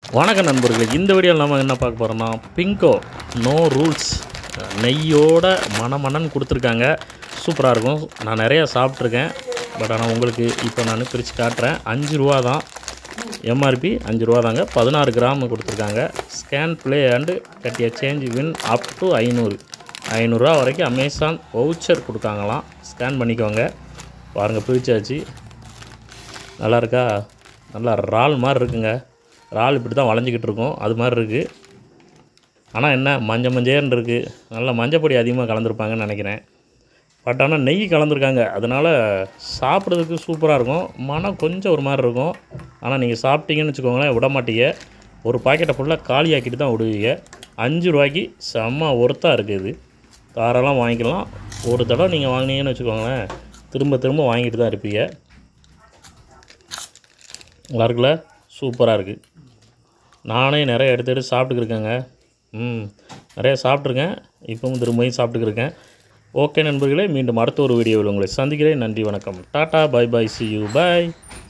வணக்கம் நண்பர்களே இந்த வீடியோவில் நம்ம என்ன பார்க்க போகிறோம்னா பிங்கோ நோ ரூல்ஸ் நெய்யோட மணமணன்னு கொடுத்துருக்காங்க சூப்பராக இருக்கும் நான் நிறையா சாப்பிட்ருக்கேன் பட் ஆனால் உங்களுக்கு இப்போ நான் பிரித்து காட்டுறேன் அஞ்சு ரூபா தான் எம்ஆர்பி அஞ்சு ரூபா தாங்க பதினாறு கிராம் கொடுத்துருக்காங்க scan play and cut change win up to ஐநூறு ஐநூறுரூவா வரைக்கும் அமேசான் வவுச்சர் கொடுக்காங்களாம் ஸ்கேன் பண்ணிக்கோங்க பாருங்கள் பிரிச்சாச்சு நல்லா இருக்கா நல்லா இறால் மாதிரி இருக்குங்க இறால் இப்படி தான் வளைஞ்சிக்கிட்டு இருக்கும் அது மாதிரி இருக்குது ஆனால் என்ன மஞ்சள் மஞ்சேன்னு இருக்குது நல்லா மஞ்சப்பொடி அதிகமாக கலந்துருப்பாங்கன்னு நினைக்கிறேன் பட் ஆனால் நெய் கலந்துருக்காங்க அதனால் சாப்பிட்றதுக்கு சூப்பராக இருக்கும் மனம் கொஞ்சம் ஒரு மாதிரி இருக்கும் ஆனால் நீங்கள் சாப்பிட்டீங்கன்னு வச்சுக்கோங்களேன் விட மாட்டீங்க ஒரு பாக்கெட்டை ஃபுல்லாக காலியாக்கிட்டு தான் விடுவீங்க அஞ்சு ரூபாய்க்கு செம்ம ஒர்த்தாக இருக்குது இது தாராளம் வாங்கிக்கலாம் ஒரு தடவை நீங்கள் வாங்கினீங்கன்னு வச்சுக்கோங்களேன் திரும்ப திரும்ப வாங்கிட்டு தான் இருப்பீங்க நல்லா இருக்குல்ல சூப்பராக இருக்குது நானே நிறைய எடுத்து எடுத்து சாப்பிட்டுக்கிருக்கேங்க ம் நிறைய சாப்பிட்ருக்கேன் இப்பவும் திரும்பியும் சாப்பிட்டுக்கிருக்கேன் ஓகே நண்பர்களே மீண்டும் அடுத்த ஒரு வீடியோவில் உங்களை சந்திக்கிறேன் நன்றி வணக்கம் tata bye bye see you by